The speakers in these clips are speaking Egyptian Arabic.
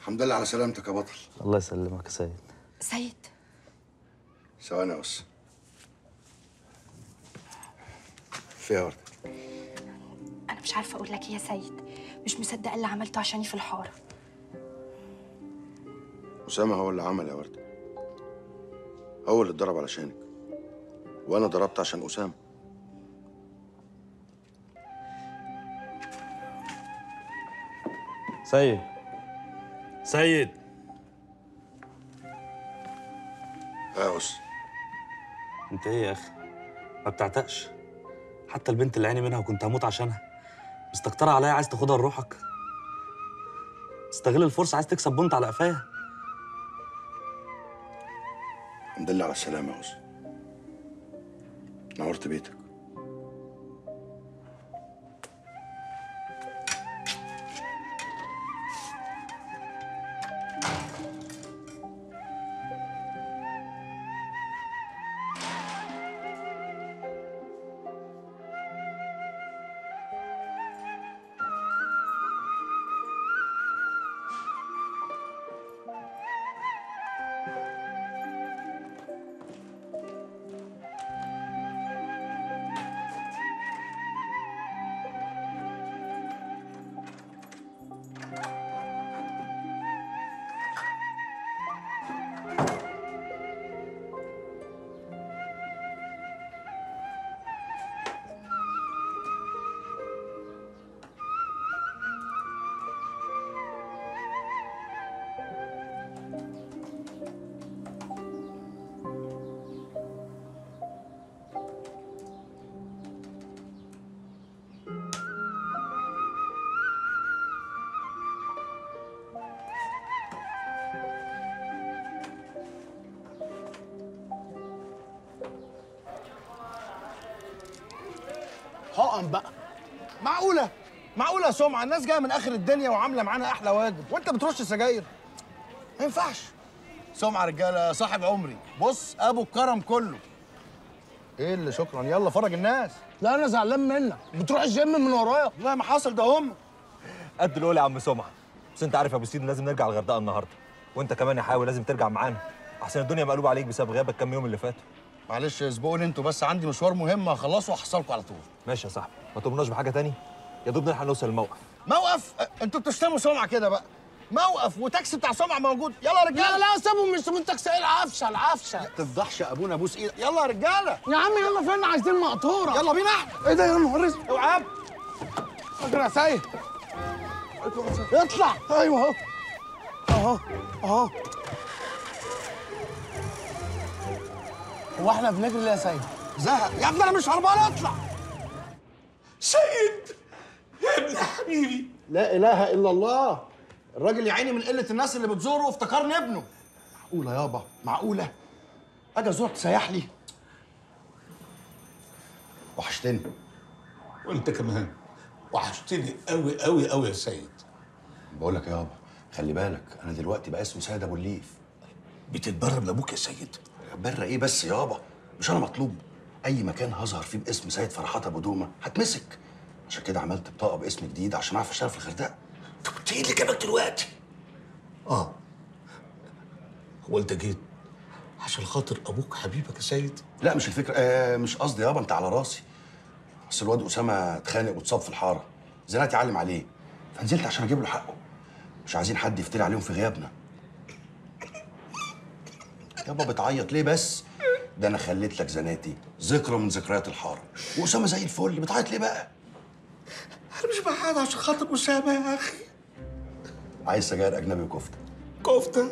الحمد لله على سلامتك يا بطل الله يسلمك يا سيد سيد ثواني يا أس فيها ورد انا مش عارفه اقول لك ايه يا سيد مش مصدقه اللي عملته عشاني في الحاره أسامة هو اللي عمل يا وردة هو اللي اتضرب علشانك وأنا ضربت عشان أسامة سيد سيد يا أس انت ايه يا اخي ما بتعتقش حتى البنت اللي عيني منها وكنت هموت عشانها مستكترة عليا عايز تاخدها لروحك تستغل الفرصة عايز تكسب بنت على قفايا الحمد لله على السلامة يا أس نورت بيتك حقن بقى معقولة معقولة يا سمعة الناس جاية من آخر الدنيا وعاملة معانا أحلى واجب وأنت بترش سجاير ما ينفعش سمعة رجالة صاحب عمري بص أبو الكرم كله إيه اللي شكرا يلا فرج الناس لا انا زعلان منك بتروح الجيم من ورايا والله ما حصل ده هم قد الاولى يا عم سمعه بس انت عارف يا ابو سيد لازم نرجع الغردقه النهارده وانت كمان يا حاول لازم ترجع معانا احسن الدنيا مقلوبه عليك بسبب غيابك كام يوم اللي فاتوا معلش اسبقوني انتوا بس عندي مشوار مهم هخلصه وهحصلكوا على طول ماشي يا صاحبي ما تؤمناش بحاجه تاني يا دوب نلحق نوصل الموقف موقف أه، انتوا بتشتموا سمعة كده بقى موقف وتاكسي بتاع سمعة موجود يلا يا لا رجالة لا سيبهم مش من تكسير العفشه العفشه تفضحش يا ابونا ابوس ايدك يلا يا رجالة يا عم يلا فين عايزين مقطوره يلا بينا احنا ايه ده يا نهار اسود اوعى فاكر يا سيد اطلع ايوه اهو اهو اهو هو احنا بنجري ليه يا سيد؟ زهق يا ابني انا مش هربان اطلع سيد يا ابن حبيبي لا اله الا الله الراجل يا عيني من قله الناس اللي بتزوره وافتكرني ابنه معقوله يابا معقوله اجي ازورك تسيح لي وحشتني وانت كمان وحشتني قوي قوي قوي يا سيد بقول لك يا يابا خلي بالك أنا دلوقتي بقى اسمي سيد أبو الليف بتتبرم لابوك يا سيد برة إيه بس يابا مش أنا مطلوب أي مكان هظهر فيه باسم سيد فرحات أبو دومة هتمسك عشان كده عملت بطاقة باسم جديد عشان أعرف أشتغل في الغردقة طب انت ايه اللي جابك دلوقتي؟ اه هو انت جيت عشان خاطر ابوك حبيبك يا سيد؟ لا مش الفكرة آه مش قصدي يابا أنت على راسي بس الواد أسامة اتخانق واتصاب في الحارة زناتي علم عليه فنزلت عشان أجيب له حقه مش عايزين حد يفتري عليهم في غيابنا يابا بتعيط ليه بس؟ ده أنا خليت لك زناتي ذكرى من ذكريات الحارة وأسامة زي الفل بتعيط ليه بقى؟ انا مش بحاول عشان خاطر اسامه يا اخي عايز سجاير أجنبي وكفتة كفته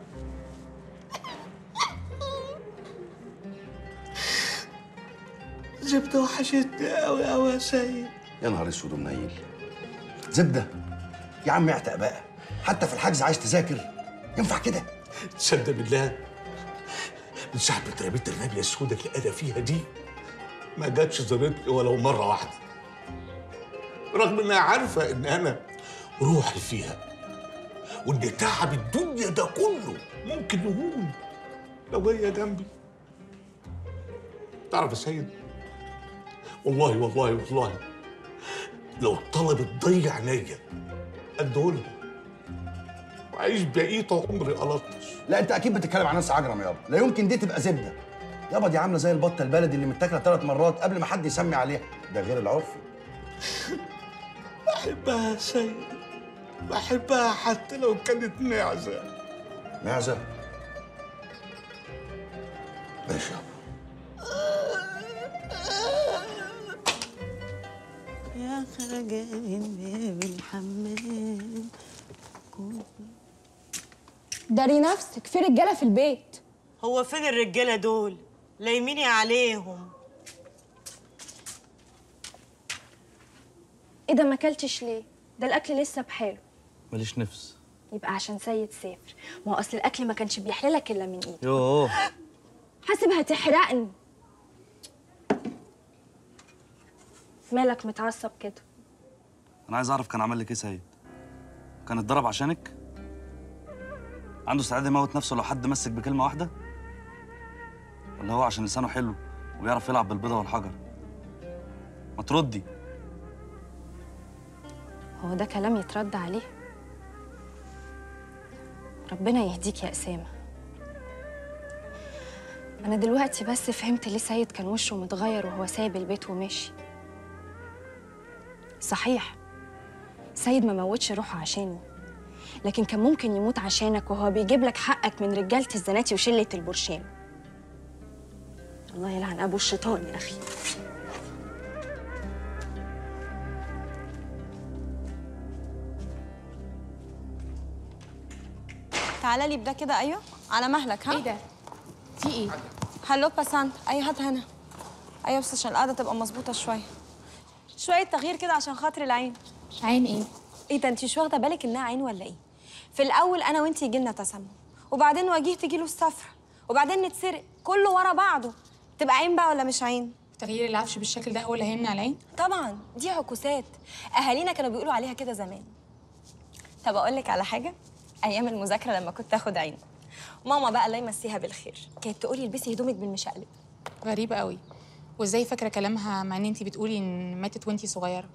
زبده وحشتني قوي قوي يا سيد يا نهار اسود ومنيل زبدة يا عم اعتق بقى حتى في الحجز عايز تذاكر ينفع كده تصدق بالله من ساعة ما اترميت الرمية السوداء اللي أنا فيها دي ما جاتش زارتني ولو مرة واحدة رغم إنها عارفة إن أنا روحي فيها وإن تعب الدنيا ده كله ممكن يهون لو هي جنبي تعرف يا سيد والله والله والله لو طلبت ضيع عينيا ادولها وعيش بقية عمري ألطش لا انت اكيد بتتكلم عن ناس عجرم يابا لا يمكن دي تبقى زبده يابا دي عامله زي البطه البلدي اللي متاكله ثلاث مرات قبل ما حد يسمي عليها ده غير العرفي بحبها يا سيد بحبها حتى لو كانت معزة معزه ماشي يابا يا خرجة من باب الحمام داري نفسك في رجاله في البيت هو فين الرجالة دول؟ لايميني عليهم ايه ده ما اكلتش ليه ده الاكل لسه بحاله ماليش نفس يبقى عشان سيد سافر ما هو اصل الاكل ما كانش بيحللك الا من ايده يوه حاسب هتحرقني مالك متعصب كده انا عايز اعرف كان عمل لك ايه سيد كان اتضرب عشانك عنده استعداد يموت نفسه لو حد مسك بكلمه واحده ولا هو عشان لسانه حلو وبيعرف يلعب بالبيضه والحجر ما تردي هو ده كلام يترد عليه ربنا يهديك يا أسامة أنا دلوقتي بس فهمت ليه سيد كان وشه متغير وهو سايب البيت وماشي صحيح سيد ما موتش روحه عشاني لكن كان ممكن يموت عشانك وهو بيجيب لك حقك من رجالة الزناتي وشلة البرشام الله يلعن أبو الشيطان يا أخي تعالى لي بده كده ايوه على مهلك ها إيه ده؟ في إيه؟ هلو باسانت ايوه هات هنا ايوه بس عشان القعده تبقى مظبوطه شويه شويه تغيير كده عشان خاطر العين عين إيه؟ ايه ده انت مش واخده بالك انها عين ولا ايه في الاول انا وانت يجيلنا تسمم وبعدين وجيه تجيله الصفرة وبعدين نتسرق كله ورا بعضه تبقى عين بقى ولا مش عين تغيير العفش بالشكل ده هو اللي هيمنع العين طبعا دي عكوسات اهالينا كانوا بيقولوا عليها كده زمان طب اقول لك على حاجه ايام المذاكره لما كنت اخد عين ماما بقى الله يمسيها بالخير كانت تقولي البسي هدومك بالمشقلب غريبة قوي وازاي فاكرة كلامها مع ان انتي بتقولي ان ماتت وانتي صغيرة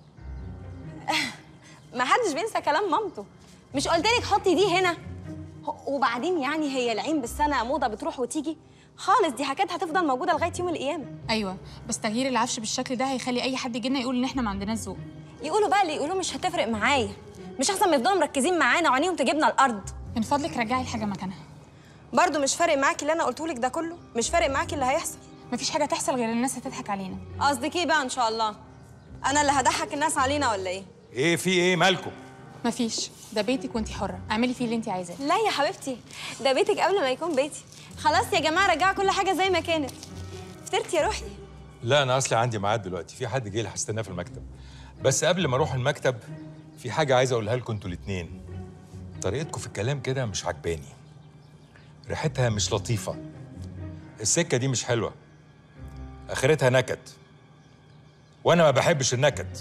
ما حدش بينسى كلام مامته مش قلت لك حطي دي هنا ه- وبعدين يعني هي العين بالسنه موضه بتروح وتيجي خالص دي حاجات هتفضل موجوده لغايه يوم القيامه ايوه بس تغيير العفش بالشكل ده هيخلي اي حد يجينا يقول ان احنا ما عندناش ذوق يقولوا بقى اللي يقولوا مش هتفرق معايا مش احسن ما يفضلوا مركزين معانا وعينيهم تجيبنا الارض من فضلك رجعي الحاجة مكانها برضو مش فارق معاكي اللي انا قلته لك ده كله مش فارق معاكي اللي هيحصل مفيش حاجة تحصل غير الناس هتضحك علينا قصدك ايه بقى ان شاء الله انا اللي هضحك الناس علينا ولا ايه ايه في ايه مالكم مفيش ده بيتك وانتي حرة اعملي فيه اللي انتي عايزاه لا يا حبيبتي ده بيتك قبل ما يكون بيتي خلاص يا جماعه رجعوا كل حاجه زي ما كانت فطرت يا روحي لا انا اصلي عندي ميعاد دلوقتي في حد جاي لي هستناه في المكتب بس قبل ما اروح المكتب في حاجه عايز اقولها لكم انتوا الاثنين طريقتكم في الكلام كده مش عجباني ريحتها مش لطيفه السكه دي مش حلوه اخرتها نكد وانا ما بحبش النكد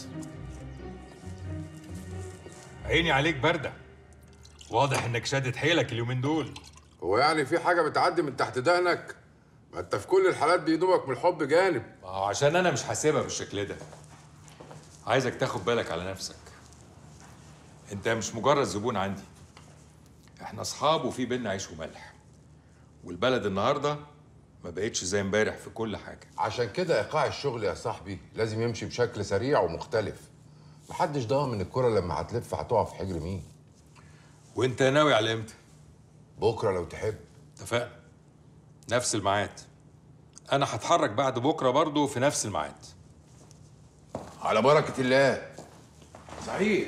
عيني عليك برده واضح انك شادد حيلك اليومين دول هو يعني في حاجة بتعدي من تحت دهنك؟ ما انت في كل الحالات بيدوبك من الحب جانب ما هو عشان انا مش حاسبها بالشكل ده عايزك تاخد بالك على نفسك انت مش مجرد زبون عندي احنا اصحاب وفي بينا عيش وملح والبلد النهارده ما بقتش زي امبارح في كل حاجه عشان كده ايقاع الشغل يا صاحبي لازم يمشي بشكل سريع ومختلف محدش ضامن الكرة لما هتلف هتقع في حجر مين وانت ناوي على امتى بكرة لو تحب اتفقنا نفس الميعاد انا هتحرك بعد بكره برضو في نفس الميعاد على بركة الله صحيح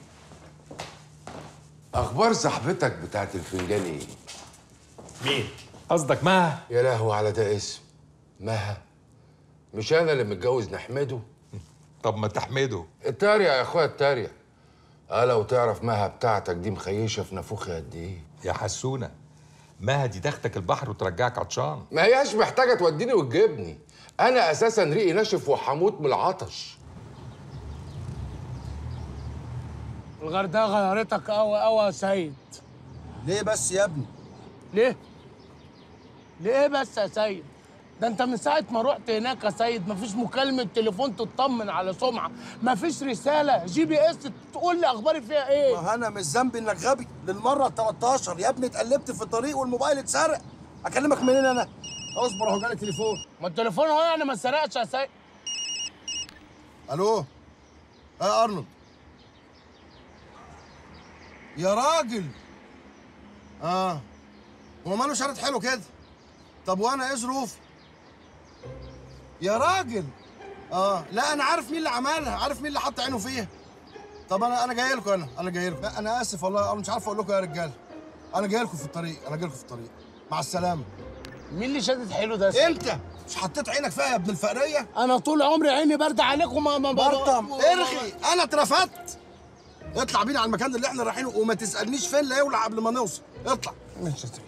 اخبار صاحبتك بتاعت الفنجان ايه مين قصدك مها يا لهوي على ده اسم مها مش انا اللي متجوز نحمده طب ما تحمده التارية يا اخويا التارية اه لو تعرف مها بتاعتك دي مخيشة في نافوخي قد ايه يا حسونه مها دي تاخدك البحر وترجعك عطشان ما هياش محتاجة توديني وتجيبني انا اساسا ريقي ناشف وحموت من العطش الغردقه غيرتك قوي قوي يا سيد ليه بس يا ابني ليه؟ ليه بس يا سيد؟ ده انت من ساعه ما رحت هناك يا سيد مفيش مكالمه تليفون تطمن على سمعه مفيش رساله جي بي اس تقول لي اخباري فيها ايه ما انا مش ذنبي انك غبي للمره ال 13 يا ابني اتقلبت في الطريق والموبايل اتسرق اكلمك منين انا اصبر اهو جالي تليفون ما التليفون هو يعني ما سرقش يا سيد الو يا ارنولد يا راجل اه هو ماله شرط حلو كده طب وانا ايه ظروفي يا راجل اه لا انا عارف مين اللي عملها عارف مين اللي حط عينه فيها طب انا انا جاي لكم انا انا جاي لكم لا، انا اسف والله انا مش عارف اقول لكم يا رجاله انا جاي لكم في الطريق انا جاي لكم في الطريق مع السلامه مين اللي شادد حلو ده يا سيد؟ انت مش حطيت عينك فيها يا ابن الفقريه انا طول عمري عيني بارده عليك وما ما برطم ارغي انا اترفدت اطلع بينا على المكان اللي احنا رايحينه وما تسالنيش فين لا يولع قبل ما نوصل اطلع ماشي يا سيد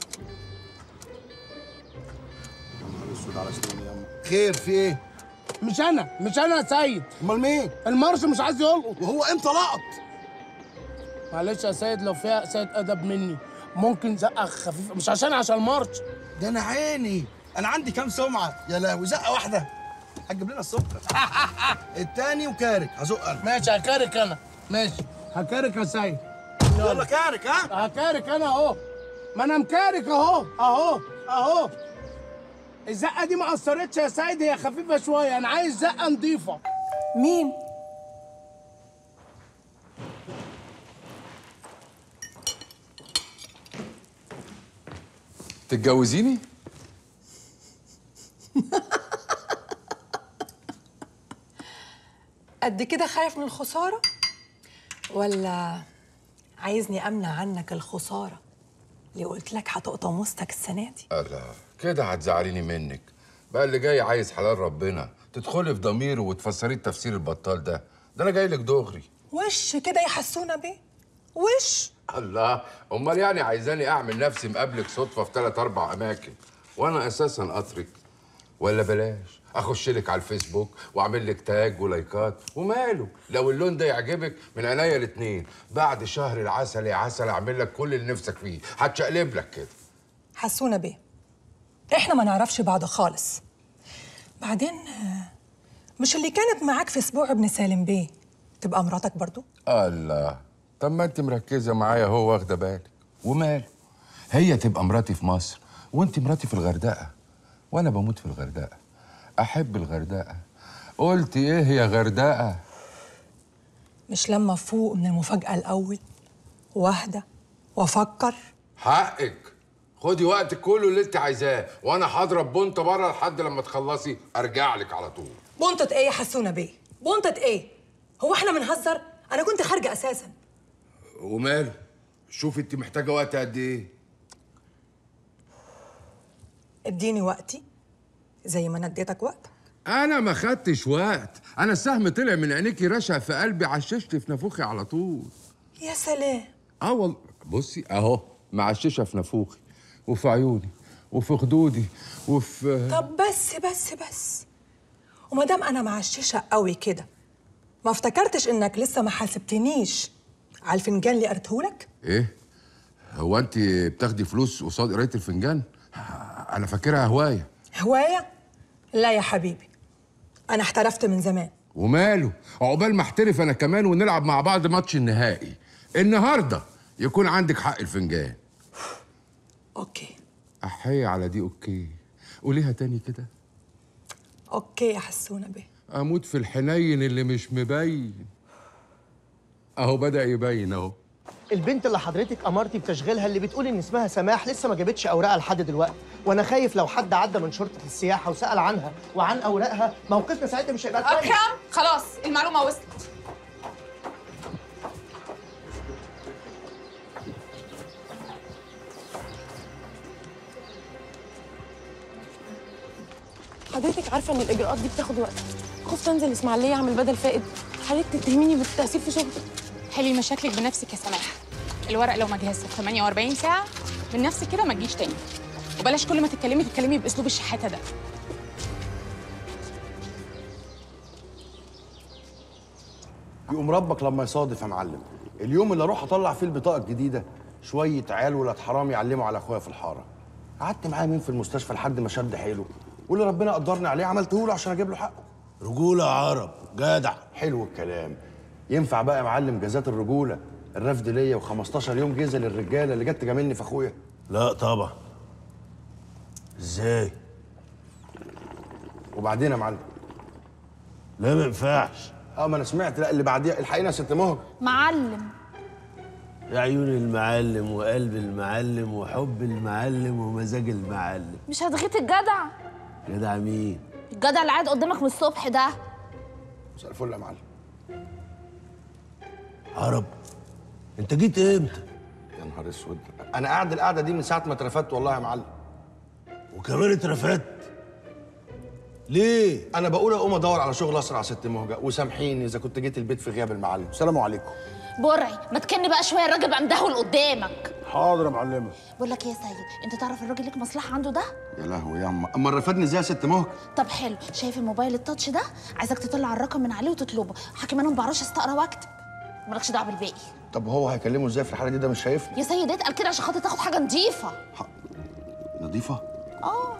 اسود على سنيني يا خير في ايه؟ مش انا مش انا يا سيد امال مين؟ المارش مش عايز يلقط وهو امتى لقط؟ معلش يا سيد لو فيها سيد ادب مني ممكن زقه خفيفه مش عشان عشان المارش ده انا عيني انا عندي كام سمعه يا لهوي زقه واحده هتجيب لنا السكر التاني وكارك هزق انا ماشي هكارك انا ماشي هكارك يا سيد يلا كارك ها هكارك انا اهو ما انا مكارك اهو اهو اهو الزقه دي ما اثرتش يا سيد هي خفيفه شويه انا عايز زقه نظيفه مين؟ تتجوزيني؟ قد كده خايف من الخسارة؟ ولا عايزني أمنع عنك الخسارة اللي قلت لك هتقطم وسطك السنة دي؟ لا كده هتزعليني منك بقى اللي جاي عايز حلال ربنا تدخلي في ضميره وتفسري التفسير البطال ده ده انا جاي لك دغري وش كده يحسونا بيه؟ وش؟ الله امال يعني عايزاني اعمل نفسي مقابلك صدفه في ثلاث اربع اماكن وانا اساسا قطرك ولا بلاش اخش لك على الفيسبوك واعمل لك تاج ولايكات وماله لو اللون ده يعجبك من عينيا الاتنين بعد شهر العسل يا عسل اعمل لك كل اللي نفسك فيه هتشقلب لك كده حسونا بيه احنا ما نعرفش بعض خالص بعدين آه، مش اللي كانت معاك في اسبوع ابن سالم بيه تبقى مراتك برضو الله طب ما انت مركزه معايا هو واخده بالك وماله هي تبقى مراتي في مصر وانت مراتي في الغردقه وانا بموت في الغردقه احب الغردقه قلت ايه يا غردقه مش لما افوق من المفاجأة الأول واهدى وافكر حقك خدي وقتك كله اللي انت عايزاه وانا هضرب بنت بره لحد لما تخلصي ارجع لك على طول بنطة ايه يا حسونة بيه؟ بنطة ايه؟ هو احنا بنهزر؟ أنا كنت خارجة أساسا وماله شوفي انت محتاجه وقت قد ايه اديني وقتي زي ما انا اديتك وقت انا ما خدتش وقت انا السهم طلع من عينيكي رشق في قلبي عششت في نافوخي على طول يا سلام اه والله بصي اهو معششه في نافوخي وفي عيوني وفي خدودي وفي طب بس بس بس وما دام انا معششه قوي كده ما افتكرتش انك لسه ما حاسبتنيش على الفنجان اللي قريتهولك ايه هو انت بتاخدي فلوس قصاد قرايه الفنجان انا فاكرها هوايه هوايه لا يا حبيبي انا احترفت من زمان وماله عقبال ما احترف انا كمان ونلعب مع بعض ماتش النهائي النهارده يكون عندك حق الفنجان اوكي احيي على دي اوكي قوليها تاني كده اوكي يا حسونه بيه اموت في الحنين اللي مش مبين اهو بدا يبين اهو البنت اللي حضرتك امرتي بتشغيلها اللي بتقول ان اسمها سماح لسه ما جابتش اوراقها لحد دلوقتي وانا خايف لو حد عدى من شرطه السياحه وسال عنها وعن اوراقها موقفنا ساعتها مش هيبقى كويس اكرم خلاص المعلومه وصلت حضرتك عارفه ان الاجراءات دي بتاخد وقت خفت انزل اسماعيليه اعمل بدل فائد حضرتك تتهميني بالتأثير في شغلي حلي مشاكلك بنفسك يا سماح الورق لو ما جهزش في 48 ساعه من نفسك كده ما تجيش تاني وبلاش كل ما تتكلمي تتكلمي باسلوب الشحاته ده يقوم ربك لما يصادف يا معلم اليوم اللي اروح اطلع فيه البطاقه الجديده شويه عيال ولاد حرام يعلموا على اخويا في الحاره قعدت معاه مين في المستشفى لحد ما شد حيله واللي ربنا قدرني عليه عملته له عشان اجيب له حقه رجوله يا عرب جدع حلو الكلام ينفع بقى يا معلم جزات الرجوله الرفد ليا و15 يوم جزا للرجاله اللي جت تجاملني في اخويا لا طبعا ازاي وبعدين يا معلم لا ما ينفعش اه ما انا سمعت لا اللي بعديها الحقينا يا ست مهر معلم يا عيون المعلم وقلب المعلم وحب المعلم ومزاج المعلم مش هتغيط الجدع جدع مين الجدع اللي قاعد قدامك من الصبح ده مساء الفل يا معلم عرب انت جيت امتى يا نهار اسود انا قاعد القعده دي من ساعه ما اترفدت والله يا معلم وكمان اترفدت ليه انا بقول اقوم ادور على شغل اسرع يا ست مهجه وسامحيني اذا كنت جيت البيت في غياب المعلم سلام عليكم برعي ما تكن بقى شويه الراجل بقى مدهول قدامك حاضر يا معلمه بقول لك ايه يا سيد انت تعرف الراجل ليك مصلحه عنده ده يا لهوي يا اما اما رفدني ازاي يا ست مهجه طب حلو شايف الموبايل التاتش ده عايزك تطلع الرقم من عليه وتطلبه حكيم انا ما بعرفش استقرا واكتب مالكش دعوه بالباقي طب هو هيكلمه ازاي في الحاله دي ده مش شايفني يا سيد اتقل كده عشان خاطر تاخد حاجه نظيفه نظيفه اه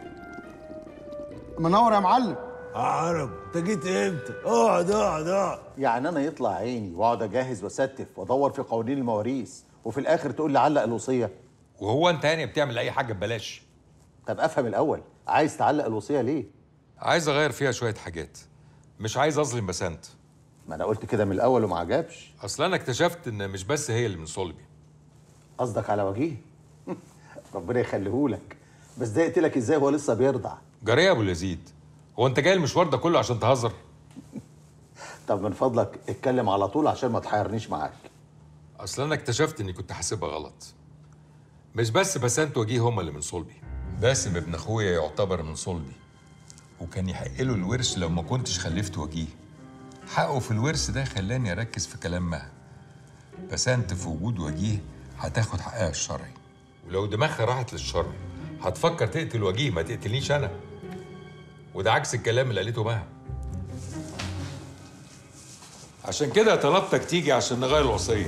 منور يا معلم عرب انت جيت امتى اقعد اقعد اقعد يعني انا يطلع عيني واقعد اجهز واستف وادور في قوانين المواريث وفي الاخر تقول لي علق الوصيه وهو انت يعني بتعمل اي حاجه ببلاش طب افهم الاول عايز تعلق الوصيه ليه عايز اغير فيها شويه حاجات مش عايز اظلم بسنت ما انا قلت كده من الاول وما عجبش اصل انا اكتشفت ان مش بس هي اللي من صلبي قصدك على وجيه ربنا يخليهولك بس ده يقتلك ازاي وهو لسه بيرضع جريه يا ابو اليزيد هو انت جاي المشوار ده كله عشان تهزر طب من فضلك اتكلم على طول عشان ما تحيرنيش معاك اصل انا اكتشفت اني كنت حاسبها غلط مش بس بسنت وجيه هما اللي من صلبي باسم ابن اخويا يعتبر من صلبي وكان يحق له الورث لو ما كنتش خلفت وجيه حقه في الورث ده خلاني اركز في كلام مها بسنت في وجود وجيه هتاخد حقها الشرعي ولو دماغها راحت للشر هتفكر تقتل وجيه ما تقتلنيش انا وده عكس الكلام اللي قالته مها عشان كده طلبتك تيجي عشان نغير الوصيه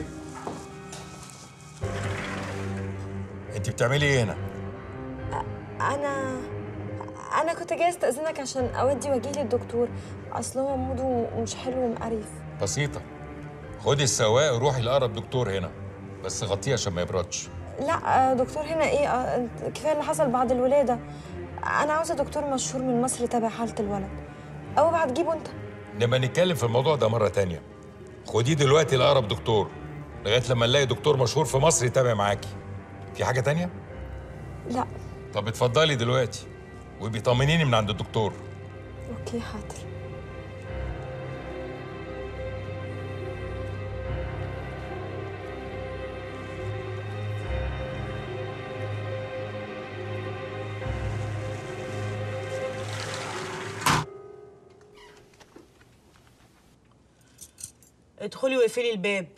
انت بتعملي ايه هنا انا انا كنت جاي استاذنك عشان اودي وجيه للدكتور اصل هو موده مش حلو ومقريف بسيطه خدي السواق وروحي لاقرب دكتور هنا بس غطيه عشان ما يبردش لا آه، دكتور هنا ايه آه، كفايه اللي حصل بعد الولاده انا عاوزه دكتور مشهور من مصر يتابع حاله الولد او بعد جيبه انت نبقى نتكلم في الموضوع ده مره تانية خديه دلوقتي لاقرب دكتور لغايه لما نلاقي دكتور مشهور في مصر يتابع معاكي في حاجه تانية لا طب اتفضلي دلوقتي وبيطمنيني من عند الدكتور اوكي حاضر ادخلي واقفلي الباب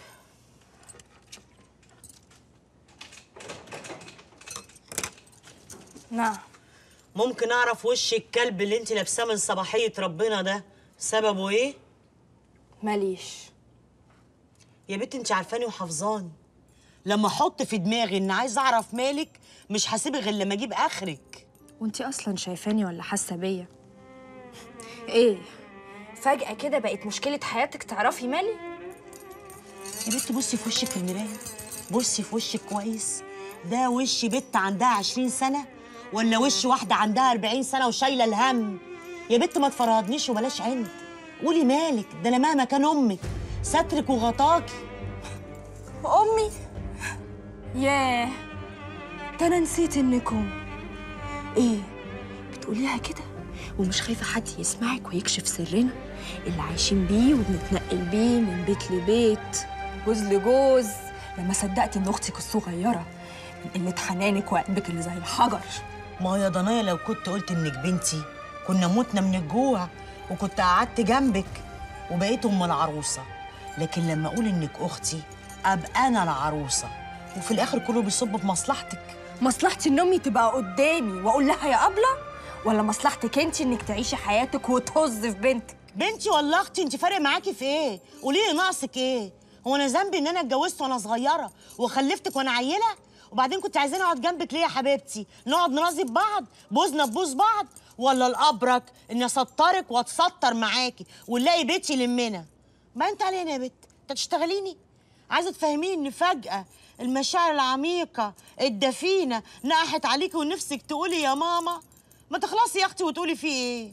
نعم ممكن اعرف وش الكلب اللي انت لابساه من صباحيه ربنا ده سببه ايه ماليش يا بنت انت عارفاني وحافظاني لما احط في دماغي ان عايز اعرف مالك مش هسيبك غير لما اجيب اخرك وانتي اصلا شايفاني ولا حاسه بيا ايه فجاه كده بقت مشكله حياتك تعرفي مالي يا بنت بصي في وشك في المرايه بصي في وشك كويس ده وش بنت عندها 20 سنه ولا وش واحده عندها 40 سنه وشايله الهم يا بنت ما تفرهدنيش وبلاش عند قولي مالك ده انا مهما كان امك سترك وغطاكي امي ياه ده انا نسيت انكم ايه بتقوليها كده ومش خايفه حد يسمعك ويكشف سرنا اللي عايشين بيه وبنتنقل بيه من بيت لبيت جوز لجوز لما صدقت ان اختك الصغيره من قله حنانك وقلبك اللي زي الحجر ما هو يا ضنايا لو كنت قلت انك بنتي كنا متنا من الجوع وكنت قعدت جنبك وبقيت ام العروسه لكن لما اقول انك اختي ابقى انا العروسه وفي الاخر كله بيصب في مصلحتك مصلحتي ان امي تبقى قدامي واقول لها يا ابله ولا مصلحتك انت انك تعيشي حياتك وتهز في بنتك بنتي ولا اختي انت فارق معاكي في ايه قولي لي ناقصك ايه هو انا ذنبي ان انا اتجوزت وانا صغيره وخلفتك وانا عيله وبعدين كنت عايزاني اقعد جنبك ليه يا حبيبتي نقعد نرازي بعض بوزنا ببوز بعض ولا الابرك اني اسطرك واتسطر معاكي ونلاقي بيتي لمنا ما انت علينا يا بت انت تشتغليني عايزه تفهميني ان فجاه المشاعر العميقه الدفينه نقحت عليكي ونفسك تقولي يا ماما ما تخلصي يا اختي وتقولي في ايه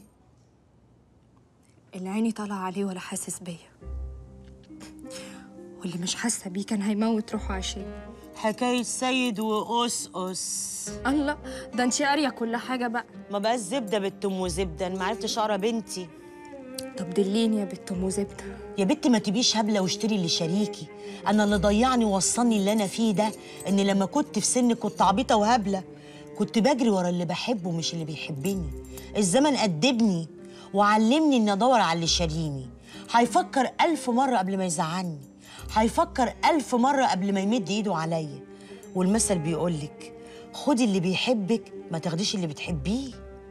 اللي عيني طالعة عليه ولا حاسس بيا واللي مش حاسة بيه كان هيموت روحه عشان حكاية سيد وقصقص الله ده انتي قارية كل حاجة بقى ما بقاش زبدة بنت ام وزبدة انا ما عرفتش اقرا بنتي طب دليني يا بنت ام زبدة يا بنت ما تبيش هبلة واشتري لشريكي انا اللي ضيعني ووصلني اللي انا فيه ده ان لما كنت في سن كنت عبيطة وهبلة كنت بجري ورا اللي بحبه مش اللي بيحبني الزمن أدبني وعلمني اني ادور على اللي شاريني هيفكر ألف مرة قبل ما يزعلني هيفكر ألف مرة قبل ما يمد ايده عليا والمثل بيقولك خدي اللي بيحبك ما تاخديش اللي بتحبيه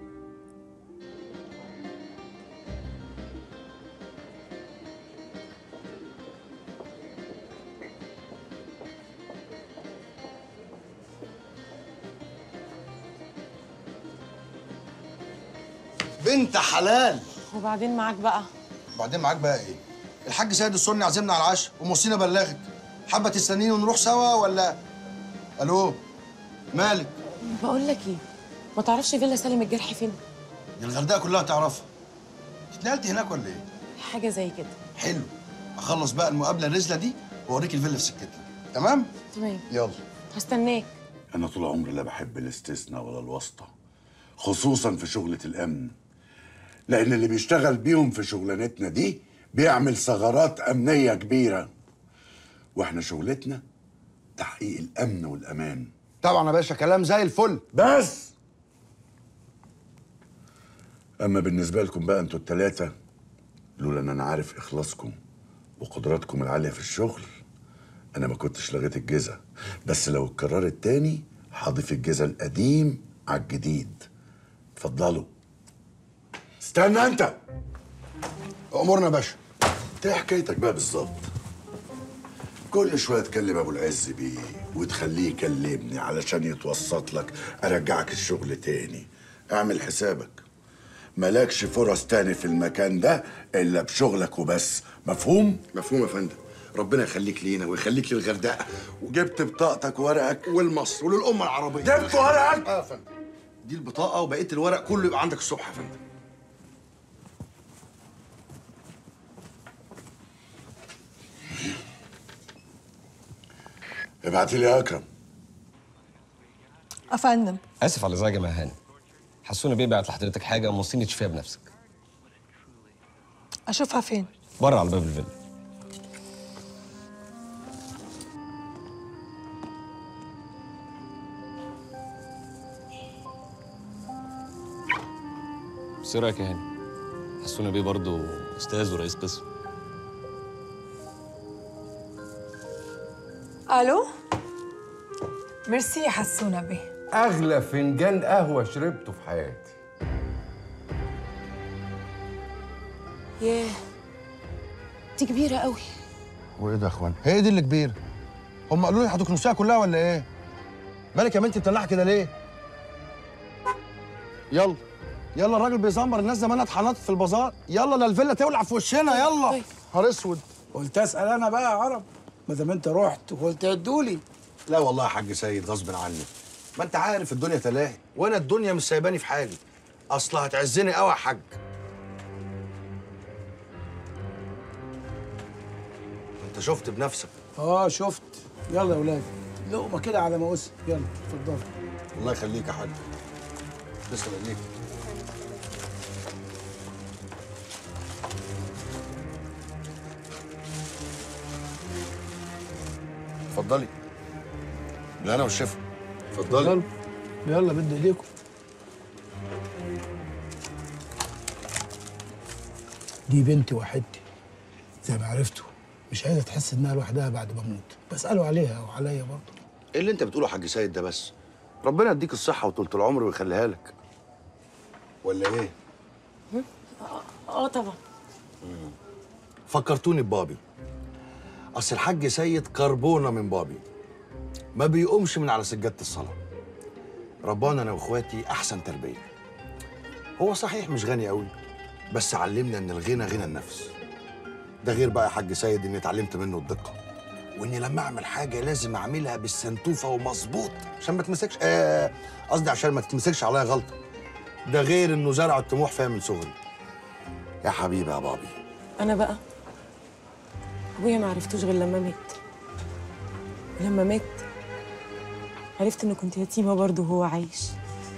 بنت حلال وبعدين معاك بقى وبعدين معاك بقى ايه الحاج سيد السني عزمنا على العشاء وموصينا بلغك حابه تستنيني ونروح سوا ولا الو مالك بقول لك ايه ما تعرفش فيلا سالم الجرح فين دي الغردقه كلها تعرفها اتنقلت هناك ولا ايه حاجه زي كده حلو اخلص بقى المقابله الرزله دي واوريك الفيلا في سكتنا تمام تمام يلا هستناك أنا طول عمري لا بحب الاستثناء ولا الواسطة خصوصا في شغلة الأمن لأن اللي بيشتغل بيهم في شغلانتنا دي بيعمل ثغرات أمنية كبيرة وإحنا شغلتنا تحقيق الأمن والأمان طبعا يا باشا كلام زي الفل بس أما بالنسبة لكم بقى أنتوا التلاتة لولا إن أنا عارف إخلاصكم وقدراتكم العالية في الشغل أنا ما كنتش لغيت الجزء بس لو اتكررت تاني هضيف الجزء القديم على الجديد اتفضلوا استنى أنت أمورنا يا باشا انت ايه حكايتك بقى بالظبط كل شويه تكلم ابو العز بيه وتخليه يكلمني علشان يتوسط لك ارجعك الشغل تاني اعمل حسابك مالكش فرص تاني في المكان ده الا بشغلك وبس مفهوم مفهوم يا فندم ربنا يخليك لينا ويخليك للغردقه وجبت بطاقتك وورقك والمصر وللامه العربيه جبت ورقك اه يا فندم دي البطاقه وبقيه الورق كله يبقى عندك الصبح يا فندم ابعت لي يا اكرم افندم اسف على الازعاج يا مهان حسوني بيه بعت لحضرتك حاجه موصيني تشوفيها بنفسك اشوفها فين بره على باب الفيلا بس ايه رايك يا هاني حسوني بيه برضه استاذ ورئيس قسم الو ميرسي يا حسونه بيه اغلى فنجان قهوه شربته في حياتي ياه دي كبيره قوي وايه ده يا اخوان هي دي اللي كبيره هم قالوا لي هتكنسوها كلها ولا ايه مالك يا بنتي مطلعه كده ليه يلا يلا الراجل بيزمر الناس زمانها اتحنطت في البازار يلا لا الفيلا تولع في وشنا يلا نهار اسود قلت اسال انا بقى يا عرب ما دام انت رحت وقلت ادولي لا والله يا حاج سيد غصب عني ما انت عارف الدنيا تلاهي وانا الدنيا مش سايباني في حالي اصل هتعزني قوي يا حاج انت شفت بنفسك اه شفت يلا يا ولاد لقمه كده على مقوس يلا اتفضل الله يخليك يا حاج تسلم ايديك اتفضلي لا انا والشفا اتفضلي يلا بد ايديكم دي بنتي وحدتي زي ما عرفتوا مش عايزه تحس انها لوحدها بعد ما اموت بسالوا عليها وعليا برضه ايه اللي انت بتقوله يا حاج سيد ده بس ربنا يديك الصحه وطولة العمر ويخليها لك ولا ايه اه طبعا فكرتوني ببابي اصل الحاج سيد كربونه من بابي ما بيقومش من على سجاده الصلاه ربانا انا واخواتي احسن تربيه هو صحيح مش غني قوي بس علمنا ان الغنى غنى النفس ده غير بقى يا حاج سيد اني اتعلمت منه الدقه واني لما اعمل حاجه لازم اعملها بالسنتوفه ومظبوط عشان ما تمسكش آه، قصدي عشان ما تمسكش عليا غلطه ده غير انه زرع الطموح فيا من صغري يا حبيبي يا بابي انا بقى ابويا ما عرفتوش غير لما مات ولما مات عرفت انه كنت يتيمه برضه وهو عايش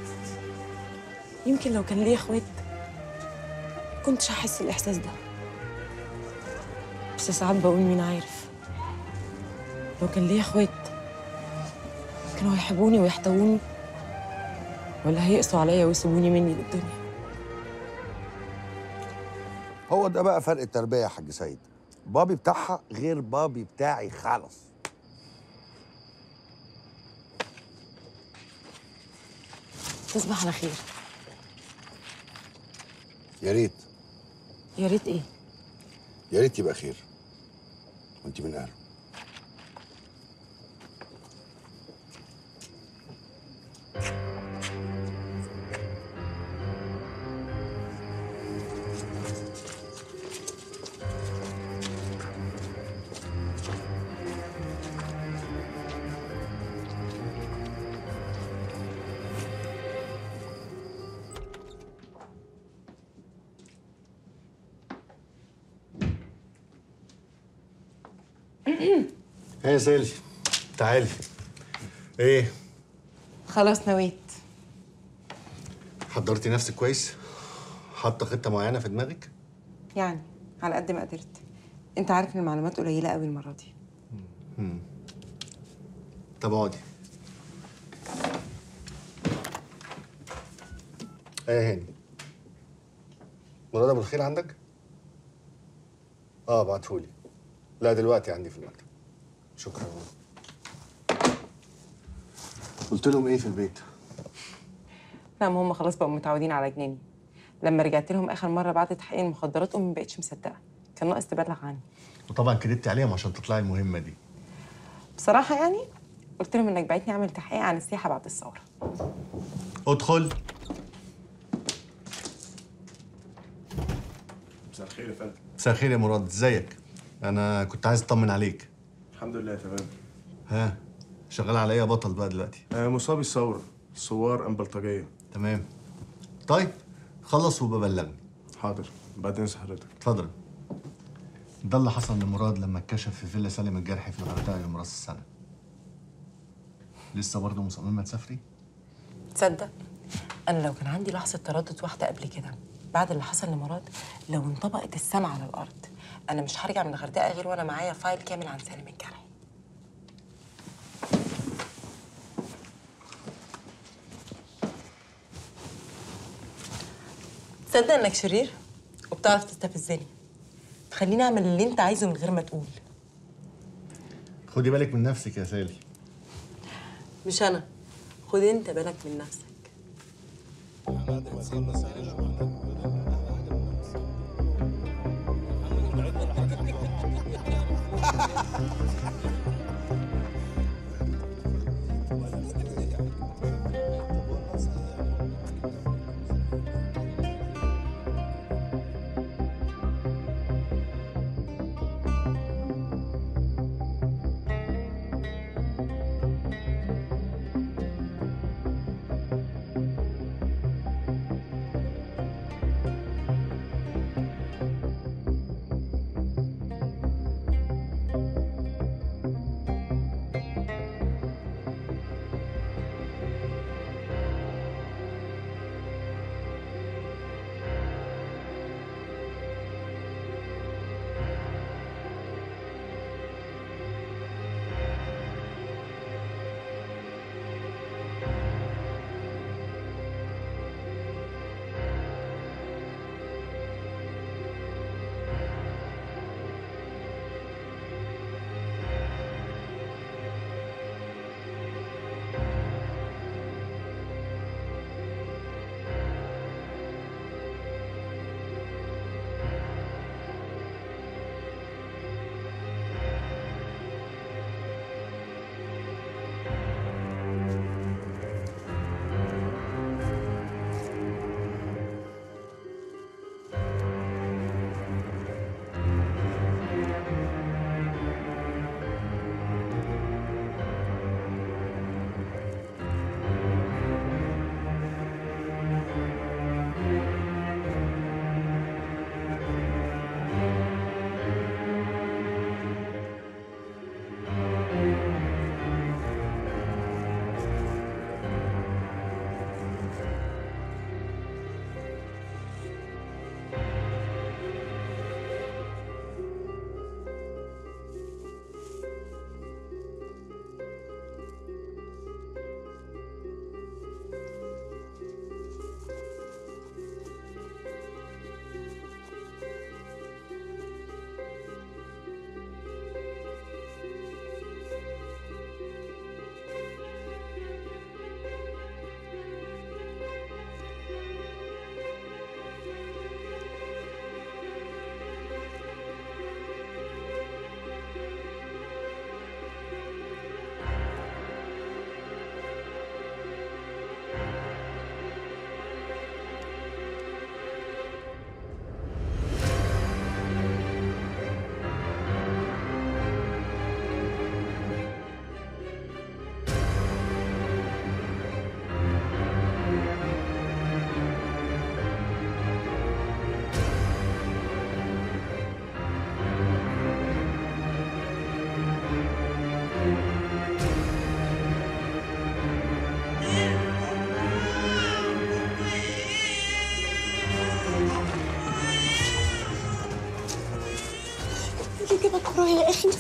يمكن لو كان ليا اخوات كنتش هحس الاحساس ده بس ساعات بقول مين عارف لو كان ليا اخوات كانوا هيحبوني ويحتووني ولا هيقسوا عليا ويسيبوني مني للدنيا هو ده بقى فرق التربيه يا حاج سيد بابي بتاعها غير بابي بتاعي خالص تصبح على خير يا ريت يا ريت ايه يا ريت يبقى خير وانت من اهله ايه يا سالي تعالي ايه خلاص نويت حضرتي نفسك كويس حاطه خطه معينه في دماغك يعني على قد ما قدرت انت عارف ان المعلومات قليله قوي المره دي مم. طب اقعدي ايه يا هاني مراد ابو الخير عندك اه ابعتهولي لا دلوقتي عندي في المكتب شكرا قلت لهم ايه في البيت لا ما هم خلاص بقوا متعودين على جناني لما رجعت لهم اخر مره بعد تحقيق المخدرات امي ما بقتش مصدقه كان ناقص تبلغ عني وطبعا كدبت عليهم عشان تطلعي المهمه دي بصراحه يعني قلت لهم انك بعتني اعمل تحقيق عن السياحه بعد الثوره ادخل مساء الخير يا فندم مساء الخير يا مراد ازيك انا كنت عايز اطمن عليك الحمد لله تمام ها شغال على ايه يا بطل بقى دلوقتي آه مصابي الثورة صوار أم بلطجية تمام طيب خلص وببلغني حاضر بعد إذن حضرتك اتفضل ده اللي حصل لمراد لما اتكشف في فيلا سالم الجرحي في الغردقه يوم راس السنه لسه برضه مصممه تسافري تصدق انا لو كان عندي لحظه تردد واحده قبل كده بعد اللي حصل لمراد لو انطبقت السما على الارض انا مش هرجع من الغردقه غير وانا معايا فايل كامل عن سالم الجرحي تصدق انك شرير وبتعرف تستفزني تخليني اعمل اللي انت عايزه من غير ما تقول خدي بالك من نفسك يا سالي مش انا خد انت بالك من نفسك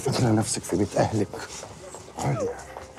فاكره نفسك في بيت اهلك عادي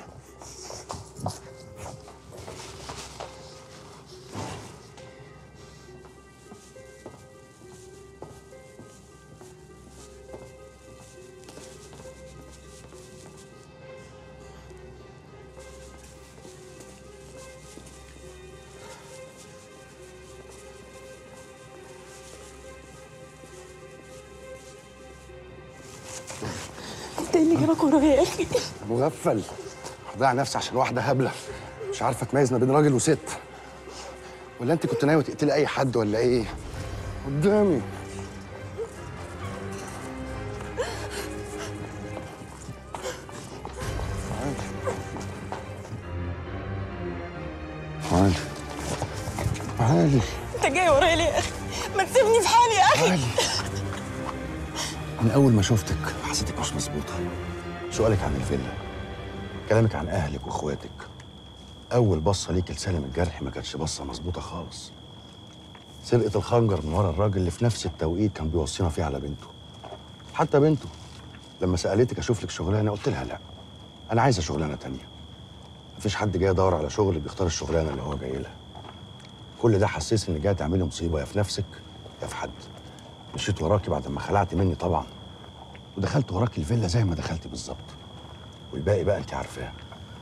انت اللي جابك ورايا يا اخي مغفل هضيع نفسي عشان واحده هبله مش عارفه تميز ما بين راجل وست ولا انت كنت ناوي تقتلي اي حد ولا ايه قدامي تعالي تعالي انت جاي ورايا ليه يا اخي ما تسيبني في حالي يا اخي تعالي من اول ما شفتك حسيتك مش مظبوطه سؤالك عن الفيلا كلامك عن اهلك واخواتك اول بصه ليك لسالم الجرح ما كانتش بصه مظبوطه خالص سرقه الخنجر من ورا الراجل اللي في نفس التوقيت كان بيوصينا فيه على بنته حتى بنته لما سالتك اشوف لك شغلانه قلت لها لا انا عايزه شغلانه تانية مفيش حد جاي يدور على شغل بيختار الشغلانه اللي هو جاي لها كل ده حسسني ان جاي تعملي مصيبه يا في نفسك يا في حد مشيت وراكي بعد ما خلعت مني طبعا ودخلت وراكي الفيلا زي ما دخلتي بالظبط والباقي بقى انت عارفاه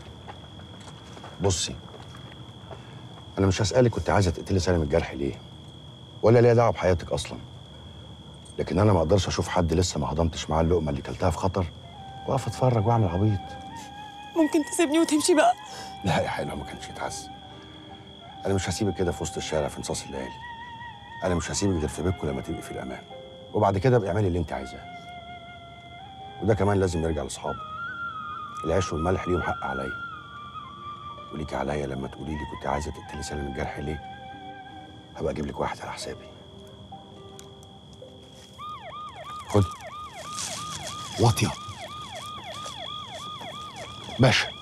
بصي انا مش هسالك كنت عايزه تقتلي سالم الجرح ليه ولا ليها دعوه بحياتك اصلا لكن انا ما اقدرش اشوف حد لسه ما هضمتش معاه اللقمه اللي كلتها في خطر واقف اتفرج واعمل عبيط ممكن تسيبني وتمشي بقى لا يا حلوه ما كانش يتعز انا مش هسيبك كده في وسط الشارع في نصاص الليالي انا مش هسيبك غير في بيتكم لما تبقي في الامان وبعد كده ابقي اعملي اللي انت عايزاه وده كمان لازم يرجع لاصحابه العيش والملح ليهم حق عليا وليكي عليا لما تقولي لي كنت عايزه تقتلي سالم الجرح ليه هبقى اجيب لك واحد على حسابي خد واطيه باشا